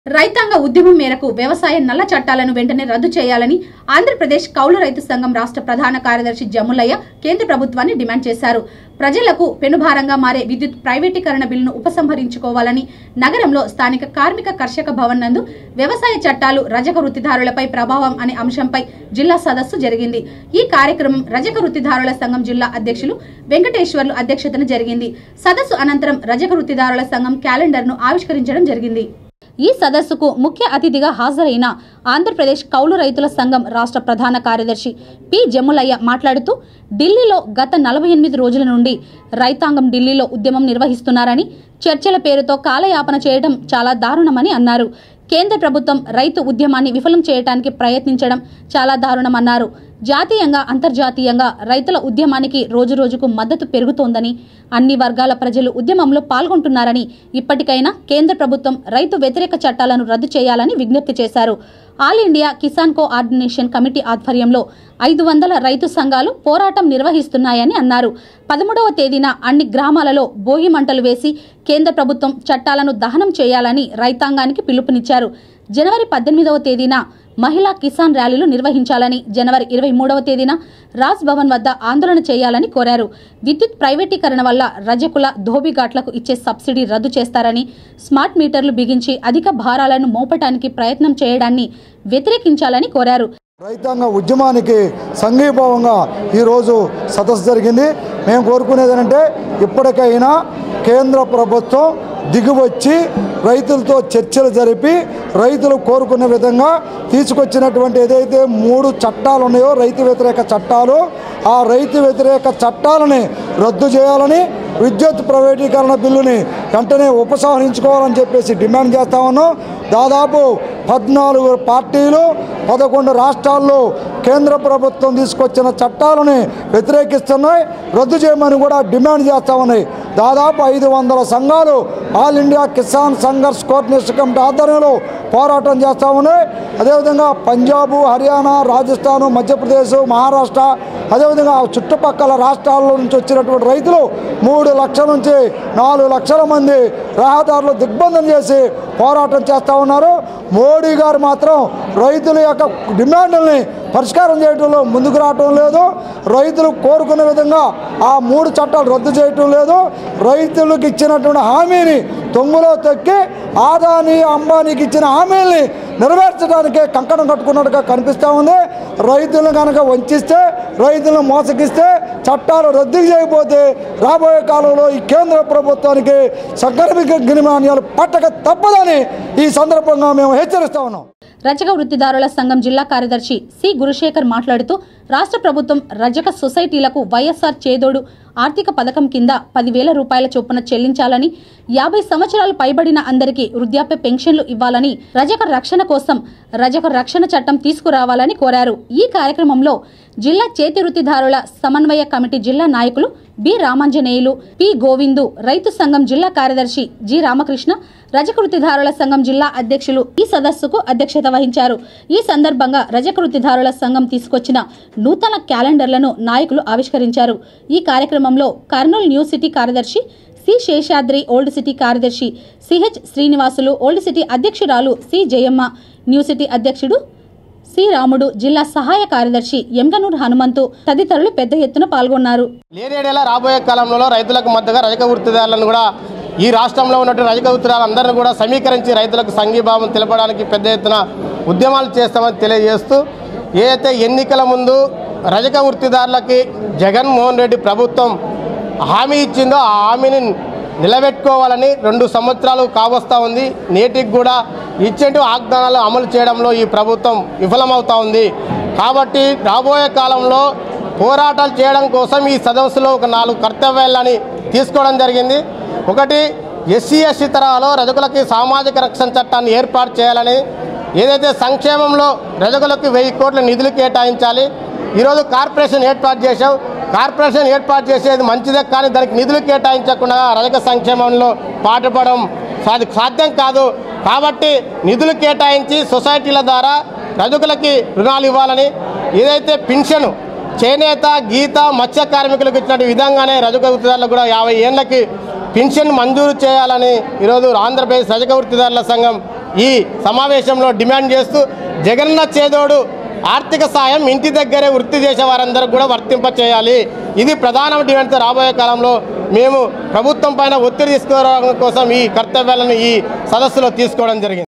రైతాంగ ఉద్యమం మేరకు వ్యవసాయ నల్ల చట్టాలను వెంటనే రద్దు చేయాలని ఆంధ్రప్రదేశ్ కౌలు రైతు సంఘం రాష్ట్ర ప్రధాన కార్యదర్శి జమ్ములయ్య కేంద్ర ప్రభుత్వాన్ని డిమాండ్ చేశారు ప్రజలకు పెనుభారంగా మారే విద్యుత్ ప్రైవేటీకరణ బిల్లును ఉపసంహరించుకోవాలని నగరంలో స్థానిక కార్మిక కర్షక భవన్ నందు వ్యవసాయ చట్టాలు రజక వృత్తిదారులపై ప్రభావం అనే అంశంపై జిల్లా సదస్సు జరిగింది ఈ కార్యక్రమం రజక వృత్తిదారుల సంఘం జిల్లా అధ్యక్షులు వెంకటేశ్వర్లు అధ్యక్షతన జరిగింది సదస్సు అనంతరం రజక వృత్తిదారుల సంఘం క్యాలెండర్ ను ఆవిష్కరించడం జరిగింది ఈ సదస్సుకు ముఖ్య అతిథిగా హాజరైన ఆంధ్రప్రదేశ్ కౌలు రైతుల సంఘం రాష్ట్ర ప్రధాన కార్యదర్శి పి జమ్ములయ్య మాట్లాడుతూ ఢిల్లీలో గత నలభై ఎనిమిది రోజుల నుండి రైతాంగం ఢిల్లీలో ఉద్యమం నిర్వహిస్తున్నారని చర్చల పేరుతో కాలయాపన చేయడం చాలా దారుణమని అన్నారు కేంద్ర ప్రభుత్వం రైతు ఉద్యమాన్ని విఫలం చేయడానికి ప్రయత్నించడం చాలా దారుణమన్నారు జాతీయంగా అంతర్జాతీయంగా రైతుల ఉద్యమానికి రోజురోజుకు మద్దతు పెరుగుతోందని అన్ని వర్గాల ప్రజలు ఉద్యమంలో పాల్గొంటున్నారని ఇప్పటికైనా కేంద్ర ప్రభుత్వం రైతు వ్యతిరేక చట్టాలను రద్దు చేయాలని విజ్ఞప్తి చేశారు All India Kisan Coordination Committee ఆధ్వర్యంలో ఐదు వందల రైతు సంఘాలు పోరాటం నిర్వహిస్తున్నాయని అన్నారు పదమూడవ తేదీన అన్ని గ్రామాలలో భోగి మంటలు వేసి కేంద్ర ప్రభుత్వం చట్టాలను దహనం చేయాలని రైతాంగానికి పిలుపునిచ్చారు జనవరి పద్దెనిమిదవ తేదీన మహిళా కిసాన్ ర్యాలీలు నిర్వహించాలని జనవరి ఇరవై మూడవ తేదీన రాజ్ భవన్ వద్ద ఆందోళన చేయాలని కోరారు విద్యుత్ ప్రైవేటీకరణ వల్ల రజకుల ధోబిఘాట్లకు ఇచ్చే సబ్సిడీ రద్దు చేస్తారని స్మార్ట్ మీటర్లు బిగించి అధిక భారాలను మోపటానికి ప్రయత్నం చేయడాన్ని వ్యతిరేకించాలని కోరారు రైతాంగ ఉద్యమానికి సంఘీభావంగా ఈరోజు సదస్సు జరిగింది మేము కోరుకునేది ఏంటంటే ఇప్పటికైనా కేంద్ర ప్రభుత్వం దిగువచ్చి రైతులతో చర్చలు జరిపి రైతులు కోరుకునే విధంగా తీసుకొచ్చినటువంటి ఏదైతే మూడు చట్టాలు ఉన్నాయో రైతు వ్యతిరేక చట్టాలు ఆ రైతు వ్యతిరేక చట్టాలని రద్దు చేయాలని విద్యుత్ ప్రైవేటీకరణ బిల్లుని వెంటనే ఉపసంహరించుకోవాలని చెప్పేసి డిమాండ్ చేస్తా ఉన్నాం దాదాపు పద్నాలుగు పార్టీలు పదకొండు రాష్ట్రాల్లో కేంద్ర ప్రభుత్వం తీసుకొచ్చిన చట్టాలని వ్యతిరేకిస్తున్నాయి రద్దు చేయమని కూడా డిమాండ్ చేస్తూ ఉన్నాయి దాదాపు ఐదు వందల సంఘాలు All India Kisan Sangharsh Coordination Committee ఆధ్వర్యంలో పోరాటం చేస్తూ ఉన్నాయి అదేవిధంగా పంజాబు హర్యానా రాజస్థాను మధ్యప్రదేశ్ మహారాష్ట్ర అదేవిధంగా చుట్టుపక్కల రాష్ట్రాల నుంచి వచ్చినటువంటి రైతులు మూడు లక్షల నుంచి నాలుగు లక్షల మంది రహదారులు దిగ్బంధం చేసి పోరాటం చేస్తూ ఉన్నారు మోడీ గారు మాత్రం రైతుల యొక్క డిమాండ్లని పరిష్కారం చేయడంలో ముందుకు రావటం లేదు రైతులు కోరుకునే విధంగా ఆ మూడు చట్టాలు రద్దు చేయటం లేదు రైతులకు ఇచ్చినటువంటి హామీని తొంగులో తొక్కి ఆదాని అంబానీకి ఇచ్చిన హామీల్ని నెరవేర్చడానికే కంకణం కట్టుకున్నట్టుగా కనిపిస్తూ ఉంది రైతులను కనుక వంచిస్తే రైతులను మోసగిస్తే చట్టాలు రద్దు చేయకపోతే రాబోయే కాలంలో ఈ కేంద్ర ప్రభుత్వానికి సగర్భిక గిరిమాన్యాలు పట్టక తప్పదని ఈ సందర్భంగా మేము హెచ్చరిస్తా ఉన్నాం రజక వృత్తిదారుల సంఘం జిల్లా కార్యదర్శి సి గురుశేఖర్ మాట్లాడుతూ రాష్ట్ర ప్రభుత్వం రజక సొసైటీలకు వైఎస్ఆర్ చేదోడు ఆర్థిక పథకం కింద పదివేల రూపాయల చొప్పున చెల్లించాలని యాభై సంవత్సరాలు పైబడిన అందరికీ వృద్ధాప్య పెన్షన్లు ఇవ్వాలని రజక రక్షణ కోసం రజక రక్షణ చట్టం తీసుకురావాలని కోరారు ఈ కార్యక్రమంలో జిల్లా చేతి వృత్తిదారుల సమన్వయ కమిటీ జిల్లా నాయకులు బి రామాంజనేయులు పి గోవిందు రైతు సంఘం జిల్లా కార్యదర్శి జి రామకృష్ణ రజక వృత్తిదారుల సంఘం జిల్లా అధ్యక్షులు ఈ సదస్సుకు అధ్యక్షత వహించారు ఈ సందర్భంగా రజక వృత్తిదారుల సంఘం తీసుకొచ్చిన నూతన క్యాలెండర్లను నాయకులు ఆవిష్కరించారు ఈ కార్యక్రమంలో కర్నూలు న్యూ సిటీ కార్యదర్శి సి శేషాద్రి ఓల్డ్ సిటీ కార్యదర్శి సిహెచ్ శ్రీనివాసులు ఓల్డ్ సిటీ అధ్యక్షురాలు సి జయమ్మ న్యూ సిటీ అధ్యక్షుడు సి రాముడు జిల్లా సహాయ కార్యదర్శి ఎంగనూరు హనుమంతు తదితరులు పెద్ద ఎత్తున పాల్గొన్నారు లేనేడేలా రాబోయే కాలంలో రైతులకు మద్దతుగా రజక వృత్తిదారులను కూడా ఈ రాష్ట్రంలో ఉన్నటువంటి రజక వృత్తిదారులందరినీ కూడా సమీకరించి రైతులకు సంఘీభావం తెలపడానికి పెద్ద ఎత్తున ఉద్యమాలు చేస్తామని తెలియజేస్తూ ఏదైతే ఎన్నికల ముందు రజక వృత్తిదారులకి జగన్మోహన్ రెడ్డి ప్రభుత్వం హామీ ఇచ్చిందో ఆ హామీని నిలబెట్టుకోవాలని రెండు సంవత్సరాలు కావస్తూ ఉంది నేటికి కూడా ఇచ్చేటి వాగ్దానాలు అమలు చేయడంలో ఈ ప్రభుత్వం విఫలమవుతా ఉంది కాబట్టి రాబోయే కాలంలో పోరాటాలు చేయడం కోసం ఈ సదస్సులో ఒక నాలుగు కర్తవ్యాలని తీసుకోవడం జరిగింది ఒకటి ఎస్సీ ఎస్సీ తరహాలో రజకులకి సామాజిక రక్షణ చట్టాన్ని ఏర్పాటు చేయాలని ఏదైతే సంక్షేమంలో రజకులకు వెయ్యి కోట్ల నిధులు కేటాయించాలి ఈరోజు కార్పొరేషన్ ఏర్పాటు చేశాం కార్పొరేషన్ ఏర్పాటు చేసేది మంచిదే కానీ దానికి నిధులు కేటాయించకుండా రజక సంక్షేమంలో పాటుపడడం అది సాధ్యం కాదు కాబట్టి నిధులు కేటాయించి సొసైటీల ద్వారా రజకులకి రుణాలు ఇవ్వాలని ఏదైతే పింఛను చేనేత గీత మత్స్య కార్మికులకు ఇచ్చినట్టు విధంగానే రజక వృత్తిదారులకు కూడా యాభై ఏళ్ళకి పింఛన్ మంజూరు చేయాలని ఈరోజు ఆంధ్రప్రదేశ్ రజక వృత్తిదారుల సంఘం ఈ సమావేశంలో డిమాండ్ చేస్తూ జగన్న చేదోడు ఆర్థిక సాయం ఇంటి దగ్గరే వృత్తి చేసే వారందరికీ కూడా వర్తింప చేయాలి ఇది ప్రధాన డిమాండ్తో రాబోయే కాలంలో మేము ప్రభుత్వం పైన ఒత్తిడి తీసుకురావడం కోసం ఈ కర్తవ్యాలను ఈ సదస్సులో తీసుకోవడం జరిగింది